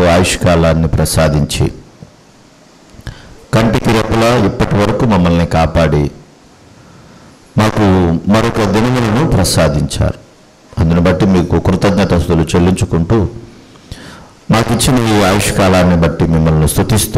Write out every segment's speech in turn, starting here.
ఆయుష్కాలాన్ని ప్రసాదించి కంటికి రెప్పలా ఇప్పటి వరకు మమ్మల్ని కాపాడి మాకు మరొక దినములను ప్రసాదించారు అందును బట్టి మీకు కృతజ్ఞతస్తులు చెల్లించుకుంటూ మాకు ఇచ్చిన ఈ ఆయుష్కాలాన్ని బట్టి మిమ్మల్ని స్తుతిస్తూ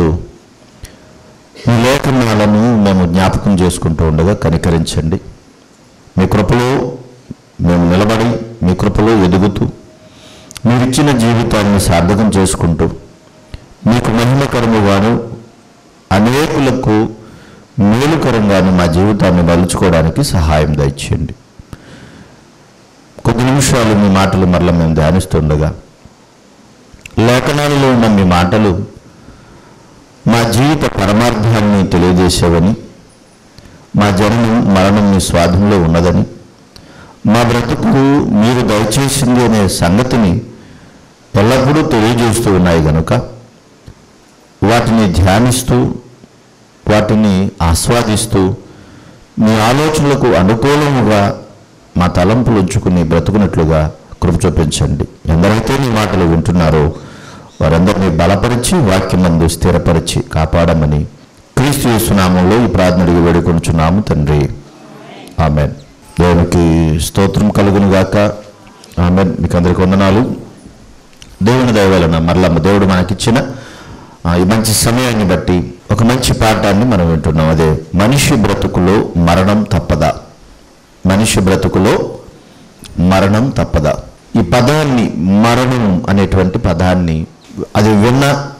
మీ లేఖనాలను మేము జ్ఞాపకం చేసుకుంటూ ఉండగా కనికరించండి మీ కృపలో మేము నిలబడి మీ కృపలో ఎదుగుతూ మీరిచ్చిన జీవితాన్ని సార్థకం చేసుకుంటూ మీకు మహిమకరముగాను అనేకులకు మేలుకరంగాను మా జీవితాన్ని మలుచుకోవడానికి సహాయం దయచేయండి కొద్ది నిమిషాలు మీ మాటలు మరల మేము ధ్యానిస్తుండగా లేఖనాలలో ఉన్న మీ మాటలు మా జీవిత పరమార్థాన్ని తెలియజేసేవని మా జననం మరణం మీ స్వాధీనంలో ఉన్నదని మా బ్రతుకు మీరు దయచేసింది అనే సంగతిని ఎల్లప్పుడూ తెలియజేస్తూ ఉన్నాయి గనుక వాటిని ధ్యానిస్తూ వాటిని ఆస్వాదిస్తూ మీ ఆలోచనలకు అనుకూలముగా మా తలంపులు ఉంచుకుని బ్రతుకున్నట్లుగా కృప చూపించండి ఎందరైతే నీ మాటలు వింటున్నారో వారందరినీ బలపరిచి వాక్యమందు స్థిరపరిచి కాపాడమని క్రీస్తు యేసునామంలో ఈ ప్రార్థనడికి వేడుకొంచున్నాము తండ్రి ఆమెన్ దేవునికి స్తోత్రం కలుగును గాక ఆమెన్ మీకు అందరికి వందనాలు దేవుని దయవలన మరలా దేవుడు మనకిచ్చిన ఆ, ఈ మంచి సమయాన్ని బట్టి ఒక మంచి పాఠాన్ని మనం వింటున్నాం అదే మనిషి బ్రతుకులో మరణం తప్పదా మనిషి బ్రతుకులో మరణం తప్పదా ఈ పదాన్ని మరణం అనేటువంటి పదాన్ని అది విన్న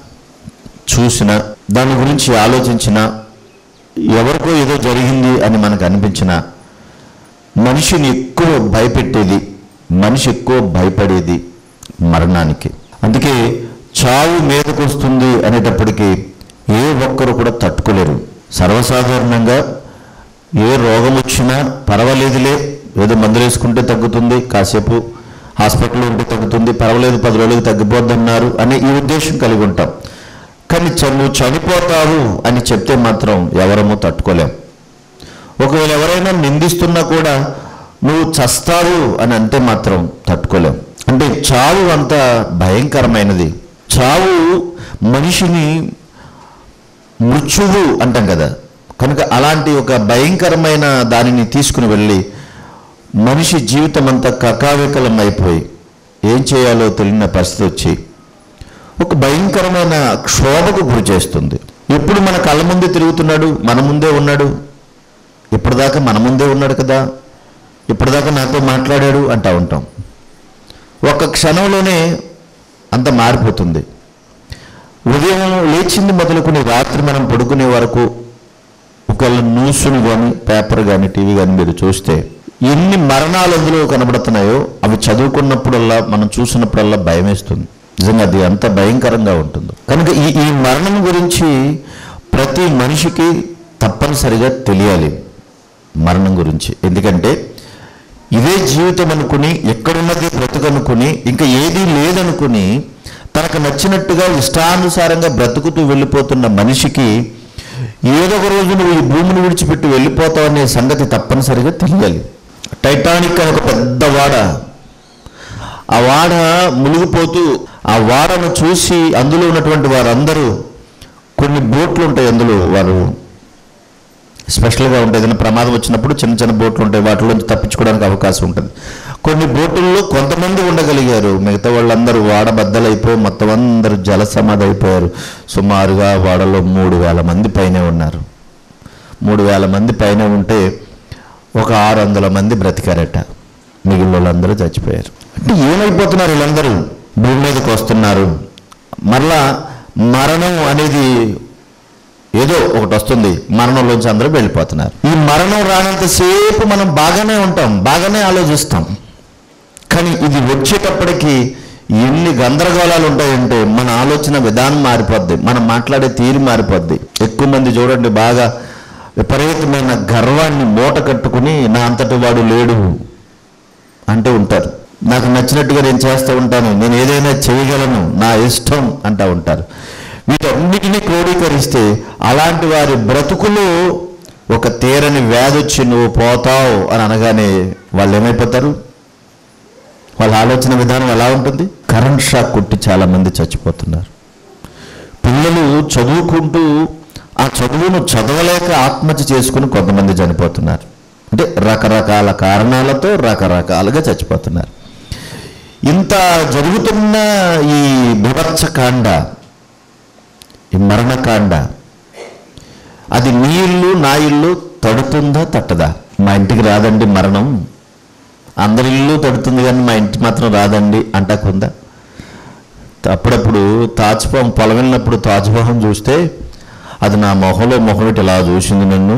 చూసిన దాని గురించి ఆలోచించిన ఎవరికో ఏదో జరిగింది అని మనకు అనిపించిన మనిషిని ఎక్కువ భయపెట్టేది మనిషి ఎక్కువ భయపడేది మరణానికి అందుకే చావు మీదకు వస్తుంది అనేటప్పటికీ ఏ ఒక్కరు కూడా తట్టుకోలేరు సర్వసాధారణంగా ఏ రోగం వచ్చినా పర్వాలేదులే ఏదో మందులు వేసుకుంటే తగ్గుతుంది కాసేపు హాస్పిటల్లో ఉంటే తగ్గుతుంది పర్వాలేదు పది రోజులకు తగ్గిపోద్ది అన్నారు అనే ఈ ఉద్దేశం కలిగి ఉంటాం కానీ చ- నువ్వు చనిపోతావు అని చెప్తే మాత్రం ఎవరము తట్టుకోలేం ఒకవేళ ఎవరైనా నిందిస్తున్నా కూడా నువ్వు చస్తావు అని అంటే మాత్రం తట్టుకోలేం అంటే చావు అంత భయంకరమైనది చావు మనిషిని మృత్యువు అంటాం కదా కనుక అలాంటి ఒక భయంకరమైన దానిని తీసుకుని వెళ్ళి మనిషి జీవితం అంతా కకావికలం అయిపోయి ఏం చేయాలో తెలియని పరిస్థితి వచ్చి ఒక భయంకరమైన క్షోభకు గురి చేస్తుంది ఎప్పుడు మన కళ్ళ ముందే తిరుగుతున్నాడు మన ముందే ఉన్నాడు ఇప్పటిదాకా మన ముందే ఉన్నాడు కదా ఇప్పటిదాకా నాతో మాట్లాడాడు అంటా ఉంటాం ఒక క్షణంలోనే అంత మారిపోతుంది ఉదయం లేచింది మొదలుకుని రాత్రి మనం పడుకునే వరకు ఒకవేళ న్యూస్ను కానీ పేపర్ కానీ టీవీ కానీ మీరు చూస్తే ఎన్ని మరణాలు అందులో కనబడుతున్నాయో అవి చదువుకున్నప్పుడల్లా మనం చూసినప్పుడల్లా భయం వేస్తుంది నిజంగా అది అంత భయంకరంగా ఉంటుంది కనుక ఈ ఈ మరణం గురించి ప్రతి మనిషికి తప్పనిసరిగా తెలియాలి మరణం గురించి ఎందుకంటే ఇదే జీవితం అనుకుని ఎక్కడున్నది బ్రతుకనుకుని ఇంకా ఏదీ లేదనుకుని తనకు నచ్చినట్టుగా ఇష్టానుసారంగా బ్రతుకుతూ వెళ్ళిపోతున్న మనిషికి ఏదో ఒక రోజు నువ్వు ఈ భూమిని విడిచిపెట్టి వెళ్ళిపోతావు అనే సంగతి తప్పనిసరిగా తెలియాలి టైటానిక్ అనే ఒక పెద్ద వాడ ఆ వాడ మునిగిపోతూ ఆ వాడను చూసి అందులో ఉన్నటువంటి వారందరూ కొన్ని బోట్లు ఉంటాయి అందులో వారు స్పెషల్గా ఉంటాయి ఏదైనా ప్రమాదం వచ్చినప్పుడు చిన్న చిన్న బోట్లు ఉంటాయి వాటిలోంచి తప్పించుకోవడానికి అవకాశం ఉంటుంది కొన్ని బోటుల్లో కొంతమంది ఉండగలిగారు మిగతా వాళ్ళందరూ వాడ బద్దలైపోయి మొత్తం అందరూ జల సమాధి అయిపోయారు సుమారుగా వాడలో మూడు వేల మంది పైనే ఉన్నారు మూడు వేల మంది పైన ఉంటే ఒక ఆరు వందల మంది బ్రతికారట మిగిలిన వాళ్ళందరూ చచ్చిపోయారు అంటే ఏమైపోతున్నారు వీళ్ళందరూ భూమి మీదకి వస్తున్నారు మరలా మరణం అనేది ఏదో ఒకటి వస్తుంది మరణంలోంచి అందరూ వెళ్ళిపోతున్నారు ఈ మరణం రానంతసేపు మనం బాగానే ఉంటాం బాగానే ఆలోచిస్తాం కానీ ఇది వచ్చేటప్పటికి ఎన్ని గందరగోళాలు ఉంటాయంటే మన ఆలోచన విధానం మారిపోద్ది మనం మాట్లాడే తీరు మారిపోద్ది ఎక్కువ మంది చూడండి బాగా విపరీతమైన గర్వాన్ని మూట కట్టుకుని నా అంతటి వాడు లేడు అంటూ ఉంటారు నాకు నచ్చినట్టుగా నేను చేస్తూ ఉంటాను నేను ఏదైనా చేయగలను నా ఇష్టం అంటూ ఉంటారు వీటన్నిటినీ క్రోడీకరిస్తే అలాంటి వారి బ్రతుకులు ఒక తీరని వ్యాధి వచ్చి నువ్వు పోతావు అని అనగానే వాళ్ళు ఏమైపోతారు వాళ్ళ ఆలోచన విధానం ఎలా ఉంటుంది కరెంట్ షాక్ కొట్టి చాలా మంది చచ్చిపోతున్నారు పిల్లలు చదువుకుంటూ ఆ చదువును చదవలేక ఆత్మహత్య చేసుకుని కొంతమంది చనిపోతున్నారు అంటే రకరకాల కారణాలతో రకరకాలుగా చచ్చిపోతున్నారు ఇంత జరుగుతున్న ఈ బిభత్సకాండ ఈ మరణకాండ అది నీ ఇల్లు నా ఇల్లు తడుతుందా తట్టదా మా ఇంటికి రాదండి మరణం అందరి ఇల్లు తడుతుంది కానీ మా ఇంటి మాత్రం రాదండి అంటాకుందా అప్పుడప్పుడు తాజ్పాం పొలం వెళ్ళినప్పుడు తాజ్మహం చూస్తే అది నా మొహంలో మొహం ఇటు ఇలా చూసింది నన్ను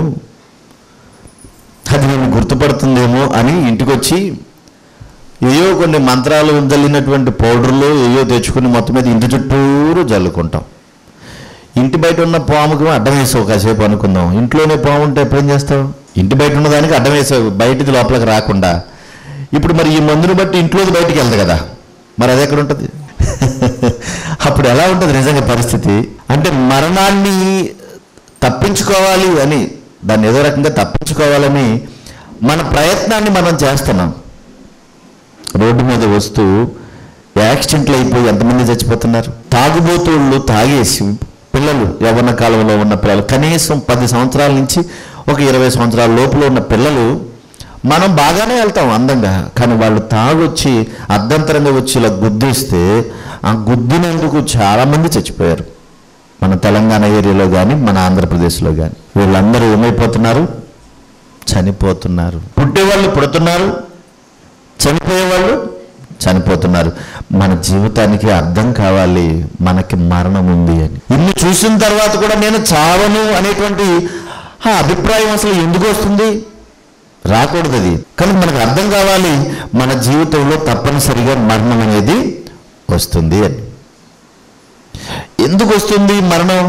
అది నన్ను గుర్తుపడుతుందేమో అని ఇంటికి వచ్చి ఏయో కొన్ని మంత్రాలు జల్లినటువంటి పౌడర్లు ఏయో తెచ్చుకుని మొత్తం మీద ఇంటి చుట్టూరు జల్లుకుంటాం ఇంటి బయట ఉన్న పాముకి అడ్డం వేసావు కాసేపు అనుకుందాం ఇంట్లోనే పాము ఉంటే ఎప్పుడేం చేస్తావు ఇంటి బయట ఉన్న దానికి అడ్డం వేసావు బయటిది లోపలికి రాకుండా ఇప్పుడు మరి ఈ మందుని బట్టి ఇంట్లోది బయటికి వెళ్తుంది కదా మరి అది ఎక్కడ ఉంటుంది అప్పుడు ఎలా ఉంటుంది నిజంగా పరిస్థితి అంటే మరణాన్ని తప్పించుకోవాలి అని దాన్ని ఏదో రకంగా తప్పించుకోవాలని మన ప్రయత్నాన్ని మనం చేస్తున్నాం రోడ్డు మీద వస్తూ యాక్సిడెంట్లు అయిపోయి ఎంతమంది చచ్చిపోతున్నారు తాగుబోతుళ్ళు తాగేసి పిల్లలు యవ్వన కాలంలో ఉన్న పిల్లలు కనీసం పది సంవత్సరాల నుంచి ఒక ఇరవై సంవత్సరాల లోపల ఉన్న పిల్లలు మనం బాగానే వెళ్తాం అందంగా కానీ వాళ్ళు తాగొచ్చి అర్ధంతరంగా వచ్చి ఇలా గుద్దేస్తే ఆ గుద్దినందుకు చాలామంది చచ్చిపోయారు మన తెలంగాణ ఏరియాలో కానీ మన ఆంధ్రప్రదేశ్లో కానీ వీళ్ళందరూ ఏమైపోతున్నారు చనిపోతున్నారు పుట్టేవాళ్ళు పుడుతున్నారు చనిపోయేవాళ్ళు చనిపోతున్నారు మన జీవితానికి అర్థం కావాలి మనకి మరణం ఉంది అని ఇన్ని చూసిన తర్వాత కూడా నేను చావను అనేటువంటి ఆ అభిప్రాయం అసలు ఎందుకు వస్తుంది రాకూడదు అది కానీ మనకు అర్థం కావాలి మన జీవితంలో తప్పనిసరిగా మరణం అనేది వస్తుంది అని ఎందుకు వస్తుంది మరణం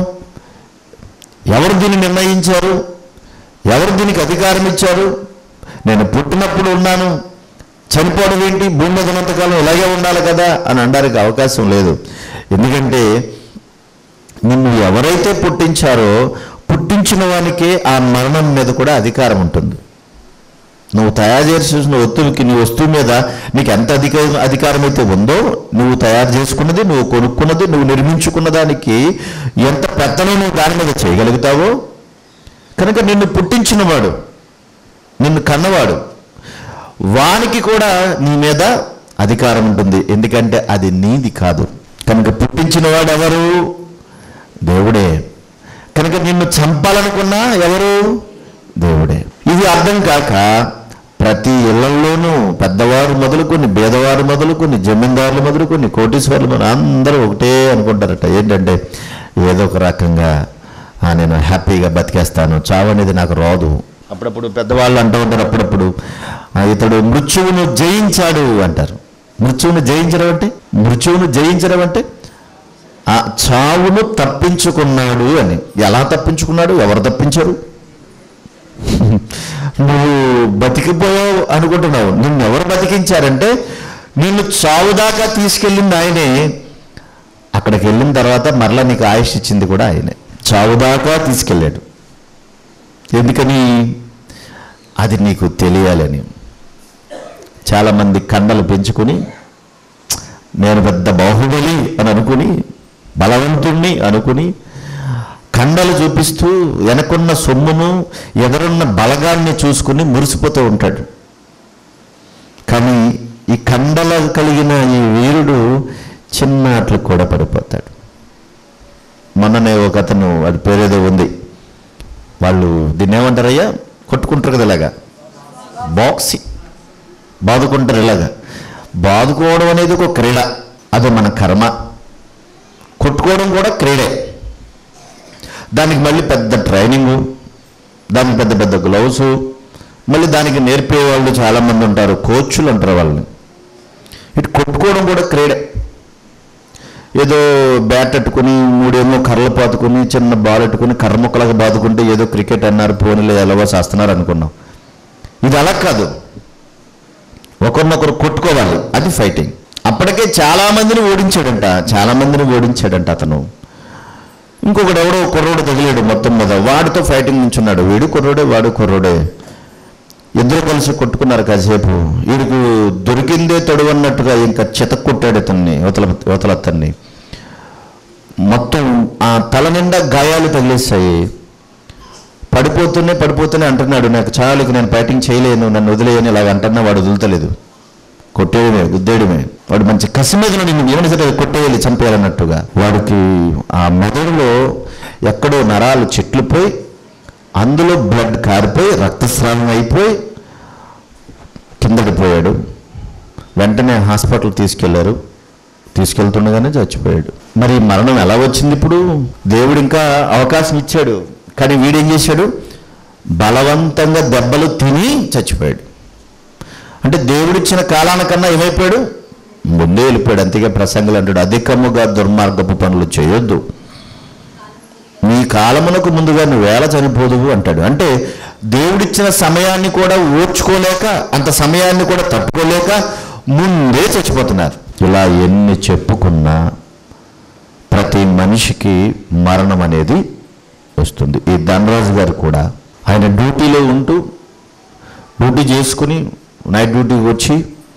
ఎవరు దీన్ని నిర్ణయించారు ఎవరు దీనికి అధికారం ఇచ్చారు నేను పుట్టినప్పుడు ఉన్నాను చనిపోవడం ఏంటి భూమి మీద ఉన్నంతకాలం ఇలాగే ఉండాలి కదా అని అనడానికి అవకాశం లేదు ఎందుకంటే నిన్ను ఎవరైతే పుట్టించారో పుట్టించిన వానికే ఆ మరణం మీద కూడా అధికారం ఉంటుంది నువ్వు తయారు చేసిన వస్తువుకి నీ వస్తువు మీద నీకు ఎంత అధిక అధికారం అయితే ఉందో నువ్వు తయారు చేసుకున్నది నువ్వు కొనుక్కున్నది నువ్వు నిర్మించుకున్న దానికి ఎంత పెత్తనం నువ్వు దాని మీద చేయగలుగుతావో కనుక నిన్ను పుట్టించినవాడు నిన్ను కన్నవాడు వానికి కూడా నీ మీద అధికారం ఉంటుంది ఎందుకంటే అది నీది కాదు కనుక పుట్టించిన వాడు ఎవరు దేవుడే కనుక నిన్ను చంపాలనుకున్నా ఎవరు దేవుడే ఇది అర్థం కాక ప్రతి ఇళ్లలోనూ పెద్దవారు మొదలుకొని బేదవారు మొదలుకొని జమీందారులు మొదలుకొని కోటీశ్వర్లు మొదలు అందరూ ఒకటే అనుకుంటారట ఏంటంటే ఏదో ఒక రకంగా "ఆ, నేను హ్యాపీగా బతికేస్తాను చావు అనేది నాకు రాదు అప్పుడప్పుడు పెద్దవాళ్ళు అంటూ ఉంటారు అప్పుడప్పుడు "ఆ, ఇతడు మృత్యువును జయించాడు అంటారు మృత్యువును జయించడం అంటే మృత్యువును జయించడం అంటే ఆ చావును తప్పించుకున్నాడు అని ఎలా తప్పించుకున్నాడు ఎవరు తప్పించారు నువ్వు బతికిపోయావు అనుకుంటున్నావు నిన్ను ఎవరు బతికించారంటే నిన్ను చావు దాకా తీసుకెళ్ళింది ఆయనే అక్కడికి వెళ్ళిన తర్వాత మరలా నీకు ఆయుష్ ఇచ్చింది కూడా ఆయనే చావు దాకా తీసుకెళ్ళాడు ఎందుకని అది నీకు తెలియాలని చాలామంది కండలు పెంచుకుని నేను పెద్ద బాహుబలి అని అనుకుని బలవంతుణ్ణి అనుకుని కండలు చూపిస్తూ వెనకున్న సొమ్మును ఎదురున్న బలగాన్ని చూసుకుని మురిసిపోతూ ఉంటాడు కానీ ఈ కండల కలిగిన ఈ వీరుడు చిన్న అట్లు కూడా పడిపోతాడు మొన్ననే ఒక అతను వాడి పేరేదో ఉంది వాళ్ళు దీన్ని ఏమంటారయ్యా కొట్టుకుంటారు కదా ఇలాగా బాక్సింగ్ బాదుకుంటారు ఇలాగా బాదుకోవడం అనేది ఒక క్రీడ అది మన కర్మ కొట్టుకోవడం కూడా క్రీడే దానికి మళ్ళీ పెద్ద ట్రైనింగు దానికి పెద్ద పెద్ద గ్లౌస్ మళ్ళీ దానికి నేర్పే వాళ్ళు చాలామంది ఉంటారు కోచ్లు అంటారు వాళ్ళని ఇటు కొట్టుకోవడం కూడా క్రీడే ఏదో బ్యాట్ అట్టుకుని మూడేమో కర్రలు పాతుకుని చిన్న బాల్ అట్టుకుని కర్ర ముక్కలాగా బాదుకుంటే ఏదో క్రికెట్ అన్నారు పోనీలు ఎలాగో చేస్తున్నారు అనుకున్నాం ఇది అలా కాదు ఒకరినొకరు కొట్టుకోవాలి అది ఫైటింగ్ అప్పటికే చాలా మందిని ఓడించాడంట చాలా మందిని ఓడించాడంట అతను ఇంకొకడు ఎవడో కుర్రోడు తగిలాడు మొత్తం మీద వాడితో ఫైటింగ్ నుంచున్నాడు వీడు కుర్రోడే వాడు కుర్రోడే ఇద్దరు కలిసి కొట్టుకున్నారు కాసేపు వీడికి దొరికిందే తొడవన్నట్టుగా ఇంకా చితక్కొట్టాడు ఇతన్ని యువతల యువతల అతన్ని మొత్తం ఆ తల నిండా గాయాలు తగిలేస్తాయి పడిపోతూనే పడిపోతూనే అంటున్నాడు నాకు చాలు ఇక నేను బ్యాటింగ్ చేయలేను నన్ను వదిలేయని ఇలాగ అంటున్నా వాడు వదులుతలేదు కొట్టేయడమే గుద్దేయడమే వాడు మంచి కసి మీద నిన్ను ఏమైనా సరే కొట్టేయాలి చంపేయాలన్నట్టుగా వాడికి ఆ మెదడులో ఎక్కడో నరాలు చెట్లు పోయి అందులో బ్లడ్ కారిపోయి రక్తస్రావం అయిపోయి కిందకి పోయాడు వెంటనే హాస్పిటల్ తీసుకెళ్లారు తీసుకెళ్తుండగానే చచ్చిపోయాడు మరి ఈ మరణం ఎలా వచ్చింది ఇప్పుడు దేవుడు ఇంకా అవకాశం ఇచ్చాడు కానీ వీడేం చేశాడు బలవంతంగా దెబ్బలు తిని చచ్చిపోయాడు అంటే దేవుడిచ్చిన కాలానికన్నా ఏమైపోయాడు ముందే వెళ్ళిపోయాడు అంతేగా ప్రసంగులు అంటాడు అధికముగా దుర్మార్గపు పనులు చేయొద్దు నీ కాలమునకు ముందుగా నువ్వు వేళ చనిపోదువు అంటాడు అంటే దేవుడిచ్చిన సమయాన్ని కూడా ఓర్చుకోలేక అంత సమయాన్ని కూడా తట్టుకోలేక ముందే చచ్చిపోతున్నారు ఇలా ఎన్ని చెప్పుకున్నా ప్రతి మనిషికి మరణం అనేది వస్తుంది ఈ ధనరాజు గారు కూడా ఆయన డ్యూటీలో ఉంటూ డ్యూటీ చేసుకుని నైట్ డ్యూటీకి వచ్చి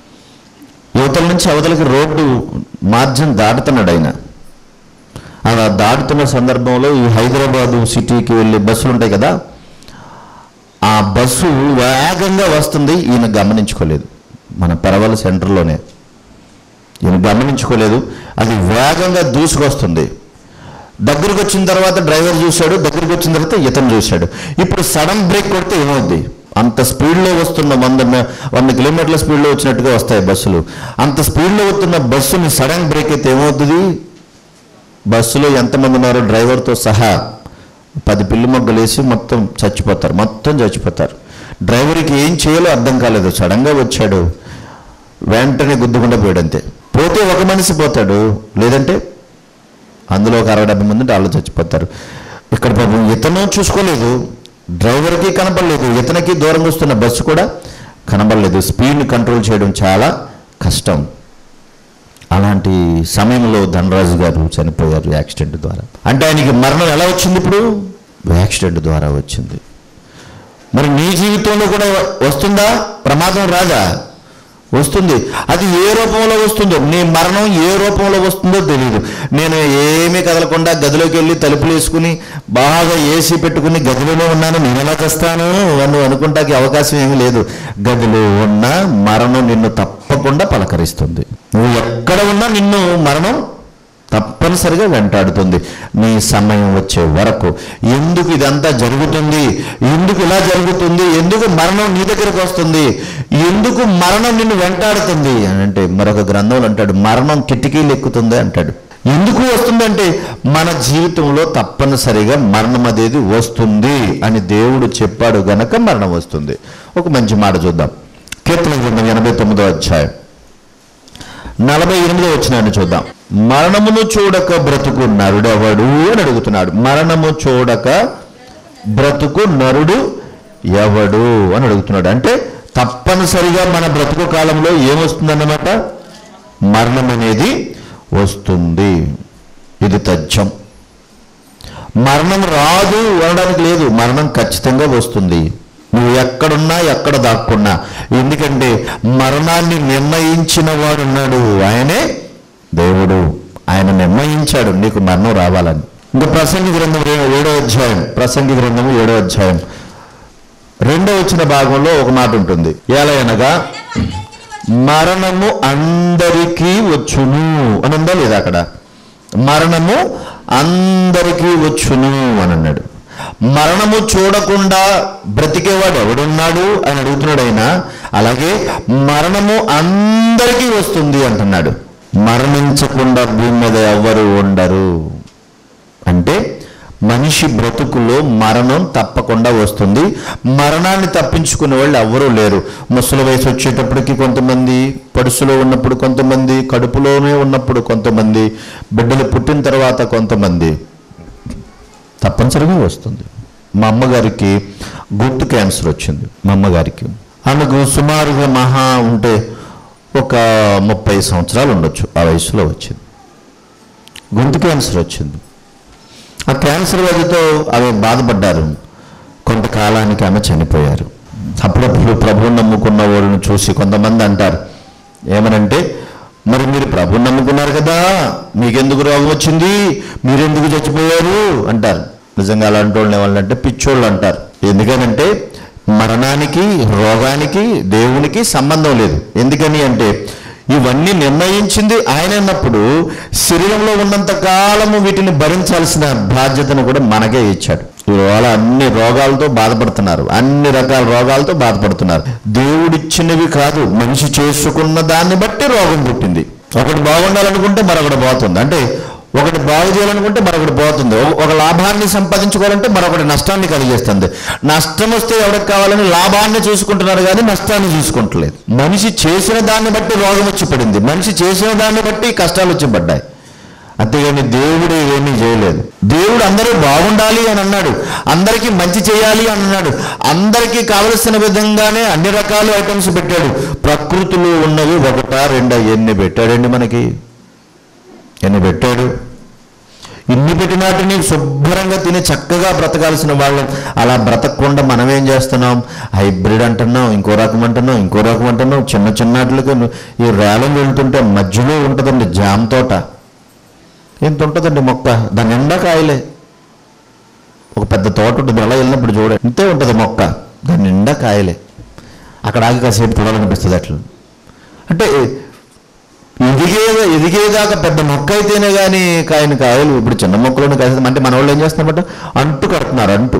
యువతల నుంచి అవతలకి రోడ్డు మార్జిన్ దాటుతున్నాడు ఆయన అలా దాటుతున్న సందర్భంలో ఈ హైదరాబాదు సిటీకి వెళ్ళే బస్సులు ఉంటాయి కదా ఆ బస్సు వేగంగా వస్తుంది ఈయన గమనించుకోలేదు మన పెరవల సెంటర్లోనే ఈయన గమనించుకోలేదు అది వేగంగా దూసుకొస్తుంది దగ్గరికి వచ్చిన తర్వాత డ్రైవర్ చూశాడు దగ్గరికి వచ్చిన తర్వాత ఇతను చూశాడు ఇప్పుడు సడన్ బ్రేక్ కొడితే ఏమవుద్ది అంత స్పీడ్లో వస్తున్న వంద మే- వంద కిలోమీటర్ల స్పీడ్లో వచ్చినట్టుగా వస్తాయి బస్సులు అంత స్పీడ్లో వస్తున్న బస్సుని సడన్ బ్రేక్ అయితే ఏమవుతుంది బస్సులో ఎంతమంది ఉన్నారో డ్రైవర్తో సహా పది పిల్లి మొగ్గలు వేసి మొత్తం చచ్చిపోతారు మొత్తం చచ్చిపోతారు డ్రైవర్కి ఏం చేయాలో అర్థం కాలేదు సడన్గా వచ్చాడు వెంటనే గుద్దుకుండా పోయాడు అంతే పోతే ఒక మనిషి పోతాడు లేదంటే అందులో ఒక అరవై డెబ్బై మంది వాళ్ళు చచ్చిపోతారు ఇక్కడ పాపం ఇతను చూసుకోలేదు డ్రైవర్కి కనపడలేదు ఇతనికి దూరంగా వస్తున్న బస్సు కూడా కనబడలేదు స్పీడ్ని కంట్రోల్ చేయడం చాలా కష్టం అలాంటి సమయంలో ధనరాజు గారు చనిపోయారు యాక్సిడెంట్ ద్వారా అంటే ఆయనకి మరణం ఎలా వచ్చింది ఇప్పుడు యాక్సిడెంట్ ద్వారా వచ్చింది మరి నీ జీవితంలో కూడా వస్తుందా ప్రమాదం రాదా వస్తుంది అది ఏ రూపంలో వస్తుందో నీ మరణం ఏ రూపంలో వస్తుందో తెలియదు నేను ఏమీ కదలకుండా గదిలోకి వెళ్ళి తలుపులు వేసుకుని బాగా ఏసీ పెట్టుకుని గదిలోనే ఉన్నాను నేను ఎలా చేస్తాను అని అనుకుంటాకి అవకాశం ఏమీ లేదు గదిలో ఉన్న మరణం నిన్ను తప్పకుండా పలకరిస్తుంది నువ్వు ఎక్కడ ఉన్నా నిన్ను మరణం తప్పనిసరిగా వెంటాడుతుంది నీ సమయం వచ్చే వరకు ఎందుకు ఇదంతా జరుగుతుంది ఎందుకు ఇలా జరుగుతుంది ఎందుకు మరణం నీ దగ్గరకు వస్తుంది ఎందుకు మరణం నిన్ను వెంటాడుతుంది అని అంటే మరొక గ్రంథంలో అంటాడు మరణం కిటికీలు ఎక్కుతుంది అంటాడు ఎందుకు వస్తుందంటే మన జీవితంలో తప్పనిసరిగా మరణం అనేది వస్తుంది అని దేవుడు చెప్పాడు గనక మరణం వస్తుంది ఒక మంచి మాట చూద్దాం కీర్తన గ్రంథం ఎనభై తొమ్మిదో అధ్యాయం నలభై ఎనిమిదో వచ్చినాన్ని చూద్దాం మరణమును చూడక బ్రతుకు నరుడెవడు అని అడుగుతున్నాడు మరణము చూడక బ్రతుకు నరుడు ఎవడు అని అడుగుతున్నాడు అంటే తప్పనిసరిగా మన బ్రతుకు కాలంలో ఏమొస్తుందన్నమాట మరణం అనేది వస్తుంది ఇది తథ్యం మరణం రాదు అనడానికి లేదు మరణం ఖచ్చితంగా వస్తుంది నువ్వు ఎక్కడున్నా ఎక్కడ దాక్కున్నా ఎందుకంటే మరణాన్ని నిర్ణయించిన వాడు ఉన్నాడు ఆయనే దేవుడు ఆయన నిర్ణయించాడు నీకు మరణం రావాలని ఇంకా ప్రసంగి గ్రంథం ఏ- ఏడో అధ్యాయం ప్రసంగి గ్రంథము ఏడో అధ్యాయం రెండో వచ్చిన భాగంలో ఒక మాట ఉంటుంది ఎలా అనగా మరణము అందరికీ వచ్చును అని ఉందా లేదా అక్కడ మరణము అందరికీ వచ్చును అని అన్నాడు మరణము చూడకుండా బ్రతికేవాడు ఎవడున్నాడు అని అడుగుతున్నాడు ఆయన అలాగే మరణము అందరికీ వస్తుంది అంటున్నాడు మరణించకుండా భూమి మీద ఎవ్వరు ఉండరు అంటే మనిషి బ్రతుకులో మరణం తప్పకుండా వస్తుంది మరణాన్ని తప్పించుకునే వాళ్ళు ఎవరూ లేరు ముసలి వయసు వచ్చేటప్పటికి కొంతమంది పడుసులో ఉన్నప్పుడు కొంతమంది కడుపులోనే ఉన్నప్పుడు కొంతమంది బిడ్డలు పుట్టిన తర్వాత కొంతమంది తప్పనిసరిగా వస్తుంది మా అమ్మగారికి గొంతు క్యాన్సర్ వచ్చింది మా అమ్మగారికి ఆమెకు సుమారుగా మహా ఉంటే ఒక ముప్పై సంవత్సరాలు ఉండొచ్చు ఆ వయసులో వచ్చింది గొంతు క్యాన్సర్ వచ్చింది ఆ క్యాన్సర్ వ్యాధితో ఆమె బాధపడ్డారు కొంతకాలానికి ఆమె చనిపోయారు అప్పుడప్పుడు ప్రభువుని నమ్ముకున్న వాళ్ళని చూసి కొంతమంది అంటారు ఏమనంటే మరి మీరు ప్రభుని నమ్ముకున్నారు కదా మీకెందుకు రోగం వచ్చింది మీరెందుకు చచ్చిపోయారు అంటారు నిజంగా అలాంటి వాళ్ళు ఏమంటే పిచ్చోళ్ళు అంటారు ఎందుకనంటే మరణానికి రోగానికి దేవునికి సంబంధం లేదు ఎందుకని అంటే ఇవన్నీ నిర్ణయించింది ఆయన అన్నప్పుడు శరీరంలో ఉన్నంత కాలము వీటిని భరించాల్సిన బాధ్యతను కూడా మనకే ఇచ్చాడు ఇవాళ అన్ని రోగాలతో బాధపడుతున్నారు అన్ని రకాల రోగాలతో బాధపడుతున్నారు దేవుడిచ్చినవి కాదు మనిషి చేసుకున్న దాన్ని బట్టి రోగం పుట్టింది ఒకటి బాగుండాలనుకుంటే మరొకటి పోతుంది అంటే ఒకటి బాగు చేయాలనుకుంటే మరొకటి పోతుంది ఒక- ఒక లాభాన్ని సంపాదించుకోవాలంటే మరొకటి నష్టాన్ని కలిగేస్తుంది నష్టం వస్తే ఎవరికి కావాలని లాభాన్ని చూసుకుంటున్నారు కానీ నష్టాన్ని చూసుకుంటలేదు మనిషి చేసిన దాన్ని బట్టి రోగం వచ్చి పడింది మనిషి చేసిన దాన్ని బట్టి కష్టాలు వచ్చి పడ్డాయి అంతేగాని దేవుడు ఏమీ చేయలేదు దేవుడు అందరూ బాగుండాలి అని అన్నాడు అందరికీ మంచి చేయాలి అని అన్నాడు అందరికీ కావలసిన విధంగానే అన్ని రకాల ఐటమ్స్ పెట్టాడు ప్రకృతిలో ఉన్నవి ఒకటా రెండా ఎన్ని పెట్టాడండి మనకి ఎన్ని పెట్టాడు ఇన్ని పెట్టినాటిని శుభ్రంగా తిని చక్కగా బ్రతకాల్సిన వాళ్ళం అలా బ్రతకకుండా మనం ఏం చేస్తున్నాం హైబ్రిడ్ అంటున్నాం ఇంకో రకం అంటున్నాం ఇంకో రకం అంటున్నాం చిన్న చిన్నట్లుగా ఈ రేలం వెళ్తుంటే మధ్యలో ఉంటుందండి జామ తోట ఎంత ఉంటుందండి మొక్క దాని నిండా కాయలే ఒక పెద్ద తోట ఉంటుంది అలా వెళ్ళినప్పుడు చూడండి ఇంతే ఉంటుంది మొక్క దాని నిండా కాయలే అక్కడ ఆగి కాసేపు చూడాలనిపిస్తుంది అట్లా అంటే ఎదిగే ఎదిగేదాకా పెద్ద మొక్క అయితేనే కానీ కాయని కాయలు ఇప్పుడు చిన్న మొక్కలను కాసేది అంటే మన వాళ్ళు ఏం చేస్తున్నారంటే అంటు కడుతున్నారు అంటు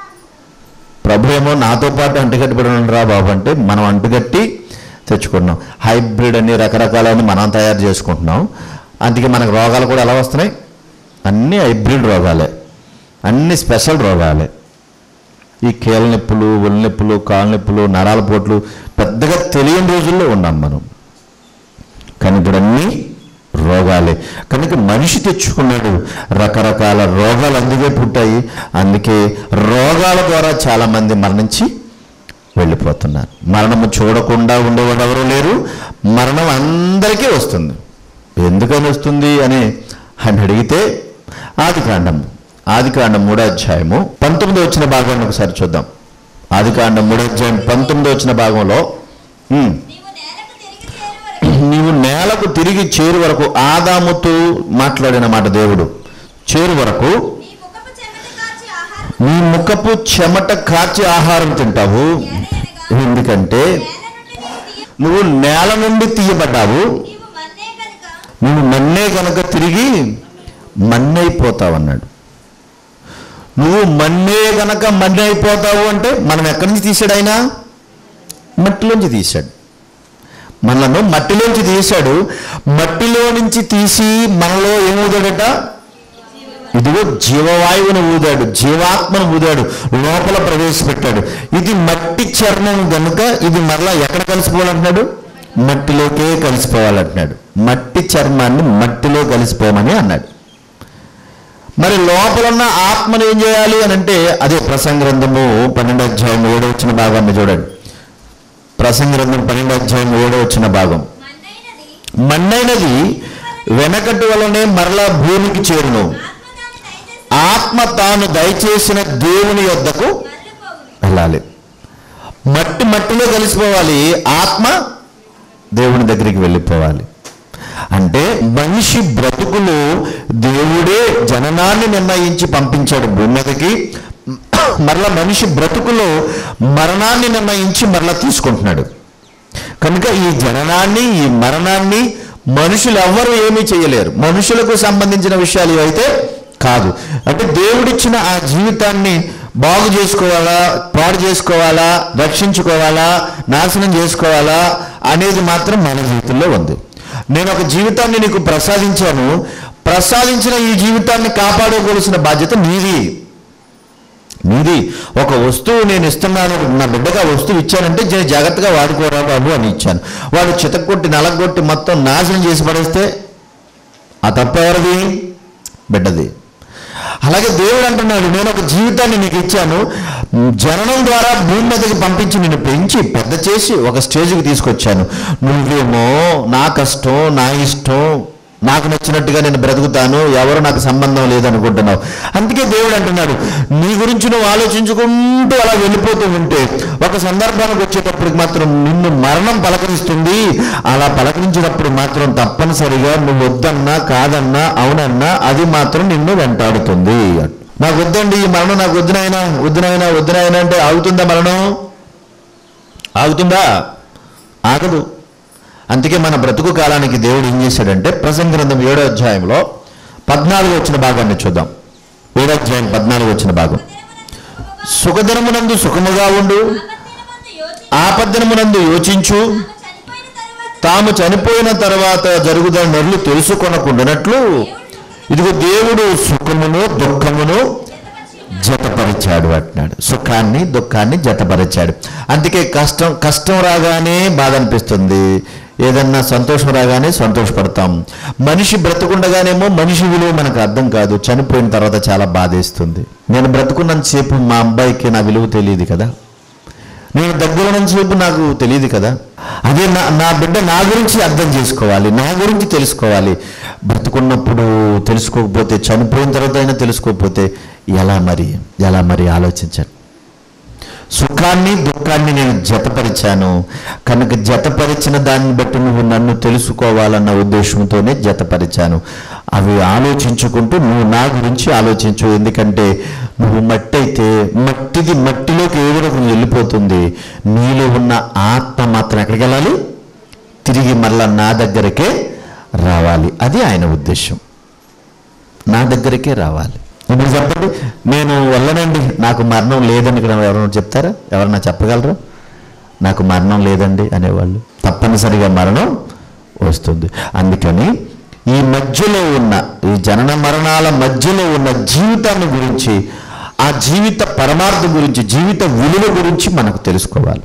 ప్రభు ఏమో నాతో పాటు అంటుకట్టుబడి రా బాబు అంటే మనం అంటుకట్టి తెచ్చుకుంటున్నాం హైబ్రిడ్ అని రకరకాలని మనం తయారు చేసుకుంటున్నాం అందుకే మనకు రోగాలు కూడా ఎలా వస్తున్నాయి అన్నీ హైబ్రిడ్ రోగాలే అన్ని స్పెషల్ రోగాలే ఈ కీళ్ళ నొప్పులు ఒళ్ళు నొప్పులు కాళ్ళ నొప్పులు నరాల పోట్లు పెద్దగా తెలియని రోజుల్లో ఉన్నాం మనం కానీ ఇప్పుడు అన్నీ రోగాలే కనుక మనిషి తెచ్చుకున్నాడు రకరకాల రోగాలు అందుకే పుట్టాయి అందుకే రోగాల ద్వారా చాలామంది మరణించి వెళ్ళిపోతున్నారు మరణము చూడకుండా ఉండేవాడు ఎవరు లేరు మరణం అందరికీ వస్తుంది ఎందుకని వస్తుంది అని అని అడిగితే ఆది కాండం ఆది కాండం మూడో అధ్యాయము పంతొమ్మిది వచ్చిన భాగాన్ని ఒకసారి చూద్దాం ఆది కాండం మూడో అధ్యాయం పంతొమ్మిది వచ్చిన భాగంలో ఉమ్, నీవు నేలకు తిరిగి చేరు వరకు నీవు నేలకు తిరిగి చేరు వరకు ఆదాముతో మాట్లాడిన మాట దేవుడు చేరు వరకు నీ ముఖపు చెమట కాచి ఆహారం నీ ముఖపు చెమట కాచి ఆహారం తింటావు ఏలయనగా ఎందుకంటే నేల నుండి నీవు తీయ నువ్వు నేల నుండి తీయబడ్డావు నీవు మన్నే కనుక నువ్వు మన్నే కనుక తిరిగి మన్నైపోతావు నువ్వు మన్నే గనక మన్నే అయిపోతావు అంటే మనం ఎక్కడి నుంచి తీసాడు ఆయన మట్టిలోంచి తీశాడు మనలను మట్టిలోంచి తీశాడు మట్టిలో నుంచి తీసి మనలో ఏమవుతాడట ఇదిగో జీవవాయువును ఊదాడు జీవాత్మను ఊదాడు లోపల ప్రవేశపెట్టాడు ఇది మట్టి చర్మం గనుక ఇది మరలా ఎక్కడ కలిసిపోవాలంటున్నాడు మట్టిలోకే కలిసిపోవాలంటున్నాడు మట్టి చర్మాన్ని మట్టిలో కలిసిపోమని అన్నాడు మరి లోపల ఉన్న ఆత్మను ఏం చేయాలి అని అంటే అదే ప్రసంగ గ్రంథము పన్నెండు అధ్యాయం ఏడో వచ్చిన భాగాన్ని చూడండి ప్రసంగ గ్రంథం పన్నెండు అధ్యాయం ఏడో వచ్చిన భాగం మన్నైనది మన్నైనది వెనకటి వలనే మరలా భూమికి చేరును ఆత్మ తాను దయచేసి ఆత్మ తాను దయచేసిన దేవుని యొద్దకు మరలిపోవును వెళ్ళాలి మట్టి మట్టిలో కలిసిపోవాలి ఆత్మ దేవుని దగ్గరికి వెళ్ళిపోవాలి అంటే మనిషి బ్రతుకులో దేవుడే జననాన్ని నిర్ణయించి పంపించాడు భూమి మీదకి మరలా మనిషి బ్రతుకులో మరణాన్ని నిర్ణయించి మరలా తీసుకుంటున్నాడు కనుక ఈ జననాన్ని ఈ మరణాన్ని మనుషులు ఎవ్వరూ ఏమీ చేయలేరు మనుషులకు సంబంధించిన విషయాలు ఇవైతే కాదు అంటే దేవుడిచ్చిన ఆ జీవితాన్ని బాగు చేసుకోవాలా పాడు చేసుకోవాలా రక్షించుకోవాలా నాశనం చేసుకోవాలా అనేది మాత్రం మన జీవితంలో ఉంది నేను ఒక జీవితాన్ని నీకు ప్రసాదించాను ప్రసాదించిన ఈ జీవితాన్ని కాపాడుకోవాల్సిన బాధ్యత నీది నీది ఒక వస్తువు నేను ఇస్తున్నాను నా బిడ్డగా వస్తువు ఇచ్చానంటే జా- జాగ్రత్తగా వాడుకోరా బాబు అని ఇచ్చాను వాడు చితక్కొట్టి నలగొట్టి మొత్తం నాశనం చేసి పడేస్తే ఆ తప్ప ఎవరిది బిడ్డది అలాగే దేవుడు అంటున్నాడు నేను ఒక జీవితాన్ని నీకు ఇచ్చాను జననం ద్వారా భూమి మీదకి పంపించి నిన్ను పెంచి పెద్ద చేసి ఒక స్టేజ్కి తీసుకొచ్చాను నువ్వేమో నా కష్టం నా ఇష్టం నాకు నచ్చినట్టుగా నేను బ్రతుకుతాను ఎవరు నాకు సంబంధం లేదనుకుంటున్నావు అందుకే దేవుడు అంటున్నాడు నీ గురించి నువ్వు ఆలోచించుకుంటూ అలా వెళ్ళిపోతూ ఉంటే ఒక సందర్భానికి వచ్చేటప్పటికి మాత్రం నిన్ను మరణం పలకరిస్తుంది అలా పలకరించినప్పుడు మాత్రం తప్పనిసరిగా నువ్వు వద్దన్నా కాదన్నా అవునన్నా అది మాత్రం నిన్ను వెంటాడుతుంది నాకు వద్దండి ఈ మరణం నాకు వద్దునైనా వద్దునైనా వద్దునైనా అంటే ఆగుతుందా మరణం ఆగుతుందా ఆగదు అందుకే మన బ్రతుకు కాలానికి దేవుడు ఏం చేశాడంటే ప్రసంగ గ్రంథం ఏడో అధ్యాయంలో పద్నాలుగు వచ్చిన భాగాన్ని చూద్దాం ఏడో అధ్యాయం పద్నాలుగు వచ్చిన భాగం సుఖదినమునందు సుఖముగా ఉండు ఆపద్దినమునందు యోచించు తాము చనిపోయిన తర్వాత జరుగుదల నరులు తెలుసుకొనకుండానట్లు ఇదిగో దేవుడు సుఖమును దుఃఖమును జతపరిచాడు అంటున్నాడు సుఖాన్ని దుఃఖాన్ని జతపరిచాడు అందుకే కష్టం కష్టం రాగానే బాధ అనిపిస్తుంది ఏదన్నా సంతోషం రాగానే సంతోషపడతాం మనిషి బ్రతుకుండగానేమో మనిషి విలువ మనకు అర్థం కాదు చనిపోయిన తర్వాత చాలా బాధేస్తుంది నేను బ్రతుకున్నంతసేపు మా అబ్బాయికి నా విలువ తెలియదు కదా నేను దగ్గర ఉన్నంతసేపు నాకు తెలియదు కదా అదే నా నా బిడ్డ నా గురించి అర్థం చేసుకోవాలి నా గురించి తెలుసుకోవాలి బ్రతుకున్నప్పుడు తెలుసుకోకపోతే చనిపోయిన తర్వాత అయినా తెలుసుకోకపోతే ఎలా మరి ఎలా మరి ఆలోచించండి సుఖాన్ని దుఃఖాన్ని నేను జతపరిచాను కనుక జతపరిచిన దాన్ని బట్టి నువ్వు నన్ను తెలుసుకోవాలన్న ఉద్దేశంతోనే జతపరిచాను అవి ఆలోచించుకుంటూ నువ్వు నా గురించి ఆలోచించు ఎందుకంటే నువ్వు మట్టి అయితే మట్టిది మట్టిలోకి ఏదో రకం వెళ్ళిపోతుంది నీలో ఉన్న ఆత్మ మాత్రం ఎక్కడికి వెళ్ళాలి తిరిగి మళ్ళా నా దగ్గరకే రావాలి అది ఆయన ఉద్దేశం నా దగ్గరికే రావాలి ఇప్పుడు చెప్పండి నేను వెళ్ళనండి నాకు మరణం లేదని ఇక్కడ ఎవరైనా చెప్తారా ఎవరన్నా చెప్పగలరా నాకు మరణం లేదండి అనేవాళ్ళు తప్పనిసరిగా మరణం వస్తుంది అందుకని ఈ మధ్యలో ఉన్న ఈ జనన మరణాల మధ్యలో ఉన్న జీవితాన్ని గురించి ఆ జీవిత పరమార్థం గురించి జీవిత విలువ గురించి మనకు తెలుసుకోవాలి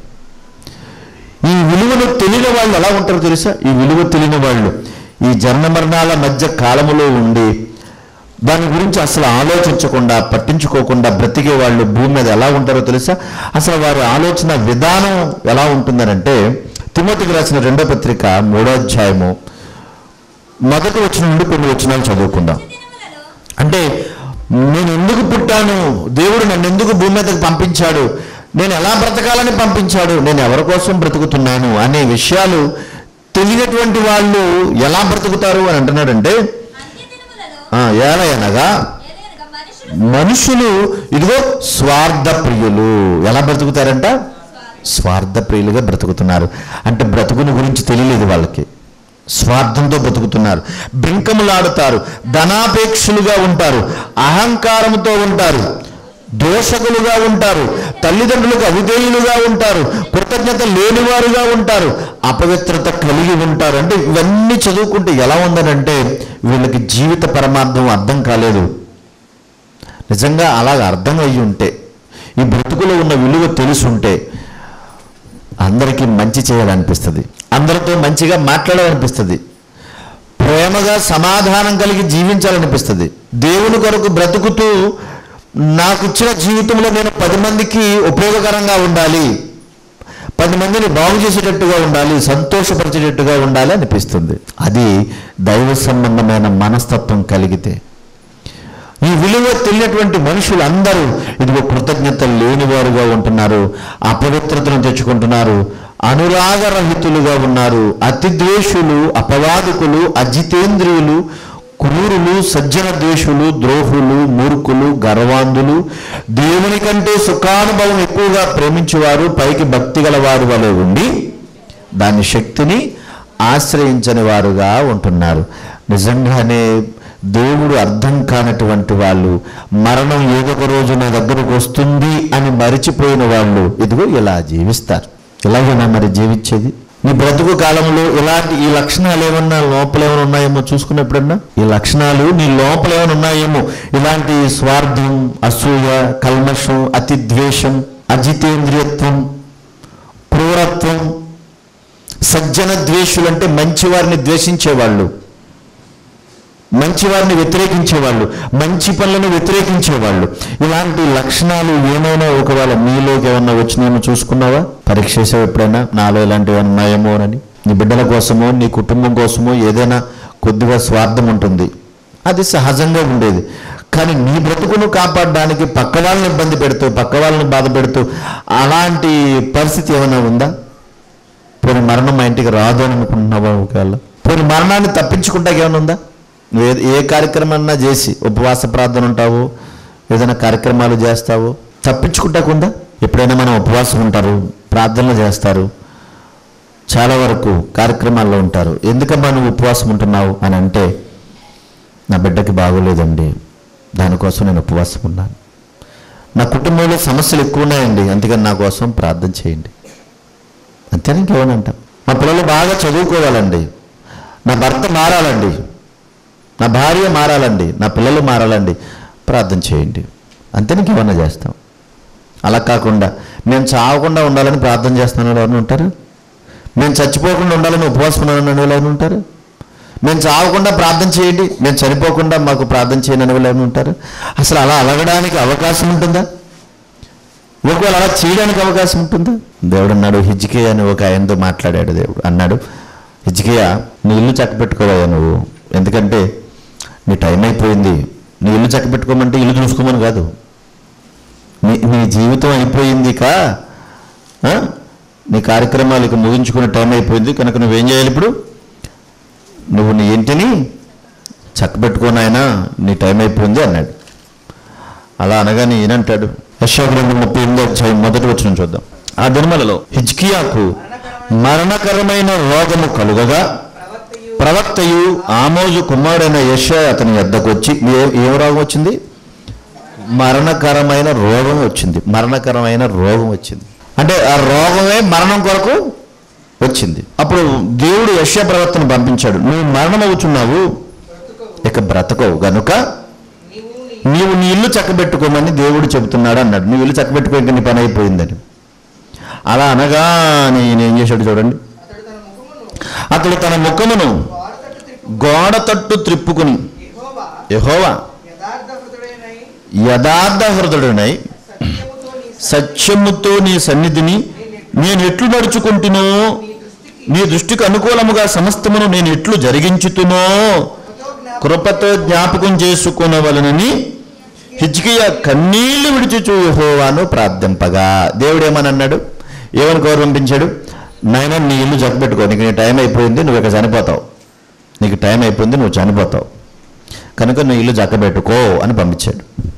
ఈ విలువను తెలియని వాళ్ళు ఎలా ఉంటారో తెలుసా ఈ విలువ తెలియని వాళ్ళు ఈ జన్మ మరణాల మధ్య కాలములో ఉండి దాని గురించి అసలు ఆలోచించకుండా పట్టించుకోకుండా బ్రతికే వాళ్ళు భూమి మీద ఎలా ఉంటారో తెలుసా అసలు వారి ఆలోచన విధానం ఎలా ఉంటుందనంటే తిమోతికి రాసిన రెండో పత్రిక మూడో అధ్యాయము మొదటి వచ్చిన నుండి కొన్ని వచనాలు చదువుకుందాం అంటే నేను ఎందుకు పుట్టాను దేవుడు నన్ను ఎందుకు భూమి మీదకి పంపించాడు నేను ఎలా బ్రతకాలని పంపించాడు నేను ఎవరి కోసం బ్రతుకుతున్నాను అనే విషయాలు తెలియనటువంటి వాళ్ళు ఎలా బ్రతుకుతారు అని అంటున్నాడంటే ఆ, ఎలా అనగా మనుషులు ఇదిగో స్వార్థ ప్రియులు ఎలా బ్రతుకుతారంట స్వార్థ ప్రియులుగా బ్రతుకుతున్నారు అంటే బ్రతుకుని గురించి తెలియలేదు వాళ్ళకి స్వార్థంతో బ్రతుకుతున్నారు బింకములాడుతారు ధనాపేక్షులుగా ఉంటారు అహంకారంతో ఉంటారు దోషకులుగా ఉంటారు తల్లిదండ్రులకు అవిధేయులుగా ఉంటారు కృతజ్ఞత లేనివారుగా ఉంటారు అపవిత్రత కలిగి ఉంటారు అంటే ఇవన్నీ చదువుకుంటే ఎలా ఉందనంటే వీళ్ళకి జీవిత పరమార్థం అర్థం కాలేదు నిజంగా అలాగ అర్థం అయ్యి ఉంటే ఈ బ్రతుకులో ఉన్న విలువ తెలుసుంటే అందరికీ మంచి చేయాలనిపిస్తుంది అందరితో మంచిగా మాట్లాడాలనిపిస్తుంది ప్రేమగా సమాధానం కలిగి జీవించాలనిపిస్తుంది దేవుని కొరకు బ్రతుకుతూ నాకు ఇచ్చిన జీవితంలో నేను పది మందికి ఉపయోగకరంగా ఉండాలి పది మందిని బాగు చేసేటట్టుగా ఉండాలి సంతోషపరిచేటట్టుగా ఉండాలి అనిపిస్తుంది అది దైవ సంబంధమైన మనస్తత్వం కలిగితే ఈ విలువ తెలియనటువంటి మనుషులు అందరూ ఇదిగో కృతజ్ఞత లేనివారుగా ఉంటున్నారు అపవిత్రతను తెచ్చుకుంటున్నారు అనురాగరహితులుగా ఉన్నారు అతిద్వేషులు అపవాదికులు అజితేంద్రియులు క్రూరులు సజ్జన ద్వేషులు ద్రోహులు మూర్ఖులు గర్వాంధులు దేవుని కంటే సుఖానుభవం ఎక్కువగా ప్రేమించేవారు పైకి భక్తి గల వారు వలె ఉండి దాని శక్తిని ఆశ్రయించని వారుగా ఉంటున్నారు నిజంగానే దేవుడు అర్థం కానటువంటి వాళ్ళు మరణం ఏదో ఒక రోజు నా దగ్గరకు వస్తుంది అని మరిచిపోయిన వాళ్ళు ఇదిగో ఇలా జీవిస్తారు ఇలాగేనా మరి జీవించేది నీ బ్రతుకు కాలంలో ఇలాంటి ఈ లక్షణాలు ఏమన్నా లోపల ఏమైనా ఉన్నాయేమో చూసుకున్నప్పుడన్నా ఈ లక్షణాలు నీ లోపల ఏమైనా ఉన్నాయేమో ఇలాంటి స్వార్థం అసూయ కల్మషం అతి ద్వేషం అజితేంద్రియత్వం క్రూరత్వం సజ్జన ద్వేషులు అంటే మంచివారిని ద్వేషించేవాళ్ళు మంచివారిని వ్యతిరేకించేవాళ్ళు మంచి పనులను వ్యతిరేకించేవాళ్ళు ఇలాంటి లక్షణాలు ఏమైనా ఒకవేళ మీలోకి ఏమన్నా వచ్చినాయేమో చూసుకున్నావా పరీక్ష చేసావు ఎప్పుడైనా నాలో ఇలాంటివి ఉన్నాయేమో అని నీ బిడ్డల కోసమో నీ కుటుంబం కోసమో ఏదైనా కొద్దిగా స్వార్థం ఉంటుంది అది సహజంగా ఉండేది కానీ నీ బ్రతుకును కాపాడడానికి పక్క వాళ్ళని ఇబ్బంది పెడుతూ పక్క వాళ్ళని బాధ పెడుతూ అలాంటి పరిస్థితి ఏమైనా ఉందా పోనీ మరణం మా ఇంటికి రాదు అని అనుకుంటున్నావా ఒకవేళ పోనీ మరణాన్ని తప్పించుకుంటాకి ఏమైనా ఉందా నువ్వు ఏ- ఏ కార్యక్రమన్నా చేసి ఉపవాస ప్రార్థన ఉంటావు ఏదైనా కార్యక్రమాలు చేస్తావు తప్పించుకుంటాకుందా ఎప్పుడైనా మనం ఉపవాసం ఉంటారు ప్రార్థనలు చేస్తారు చాలా వరకు కార్యక్రమాల్లో ఉంటారు ఎందుకమ్మా నువ్వు ఉపవాసం ఉంటున్నావు అని అంటే నా బిడ్డకి బాగోలేదండి దానికోసం నేను ఉపవాసం ఉన్నాను నా కుటుంబంలో సమస్యలు ఎక్కువ ఉన్నాయండి అందుకని నా కోసం ప్రార్థన చేయండి అంతేనా ఇంకేమని అంటాం మా పిల్లలు బాగా చదువుకోవాలండి నా భర్త మారాలండి నా భార్య మారాలండి నా పిల్లలు మారాలండి ప్రార్థన చేయండి అంతే ఇంకేమన్నా చేస్తాం అలా కాకుండా నేను చావకుండా ఉండాలని ప్రార్థన చేస్తున్నాను ఎవరైనా ఉంటారు మేము చచ్చిపోకుండా ఉండాలని ఉపవాసం ఉన్నాను అని ఎవరైనా ఉంటారు మేము చావకుండా ప్రార్థన చేయండి మేము చనిపోకుండా మాకు ప్రార్థన చేయండి అని ఎవరైనా ఉంటారు అసలు అలా అలగడానికి అవకాశం ఉంటుందా ఒకవేళ అలా చేయడానికి అవకాశం ఉంటుందా దేవుడు అన్నాడు హిజ్కియా అని ఒక ఆయనతో మాట్లాడాడు దేవుడు అన్నాడు హిజ్కియా నీ ఇల్లు చక్కబెట్టుకోవయ్యా నువ్వు ఎందుకంటే నీ టైం అయిపోయింది నీ ఇల్లు చక్కబెట్టుకోమంటే ఇల్లు చూసుకోమని కాదు నీ నీ జీవితం అయిపోయింది కా ఆ? నీ కార్యక్రమాలు ఇక ముగించుకునే టైం అయిపోయింది కనుక నువ్వేం చేయాలి ఇప్పుడు నువ్వు నీ ఇంటిని చక్కబెట్టుకోనాయనా నీ టైం అయిపోయింది అన్నాడు అలా అనగానే ఈయనంటాడు యశోగ్రంథం ముప్పై ఎనిమిదో అధ్యాయం మొదటి వచ్చిన చూద్దాం ఆ దినమలలో హిజ్కియాకు మరణకరమైన రోగము కలుగగా ప్రవక్తయు ప్రవక్తయు ఆమోజు కుమారుడైన యశ అతని వద్దకు వచ్చి ఏ- ఏం రోగం వచ్చింది మరణకరమైన రోగం వచ్చింది మరణకరమైన రోగం వచ్చింది అంటే ఆ రోగమే మరణం కొరకు వచ్చింది అప్పుడు దేవుడు యశ ప్రవక్తను పంపించాడు నువ్వు మరణం అవుతున్నావు ఇక బ్రతకవు గనుక నీవు నీ నీవు నీ ఇల్లు చక్కబెట్టుకోమని దేవుడు చెబుతున్నాడు అన్నాడు నువ్వు ఇల్లు చక్కబెట్టుకో ఇంకా నీ పని అయిపోయిందని అలా అనగానే ఈయన ఏం చేశాడు చూడండి అతడు తన అతడు తన ముఖమును ముఖమును గోడతట్టు త్రిప్పు గోడ తట్టు త్రిప్పుకుని యెహోవా యహోవా యథార్థ హృదయుడై యథార్థ హృదయుడనై సత్యముతో నీ సత్యముతో నీ సన్నిధిని నేను ఎట్లు నడుచుకుంటునో నీ దృష్టికి అనుకూలముగా సమస్తమును నేను ఎట్లు జరిగించుతునో కృపతో జ్ఞాపకం కృపతో జ్ఞాపకం చేసుకునవలనని హిజ్కియా కన్నీళ్లు విడిచుచు యెహోవాను ప్రార్థింపగా దేవుడు ఏమని అన్నాడు ఏమని గౌరవించాడు నాయన నీ ఇల్లు జగపెట్టుకో నీకు నీ టైం అయిపోయింది నువ్వు ఇక చనిపోతావు నీకు టైం అయిపోయింది నువ్వు చనిపోతావు కనుక నీ ఇల్లు జక్కబెట్టుకో అని పంపించాడు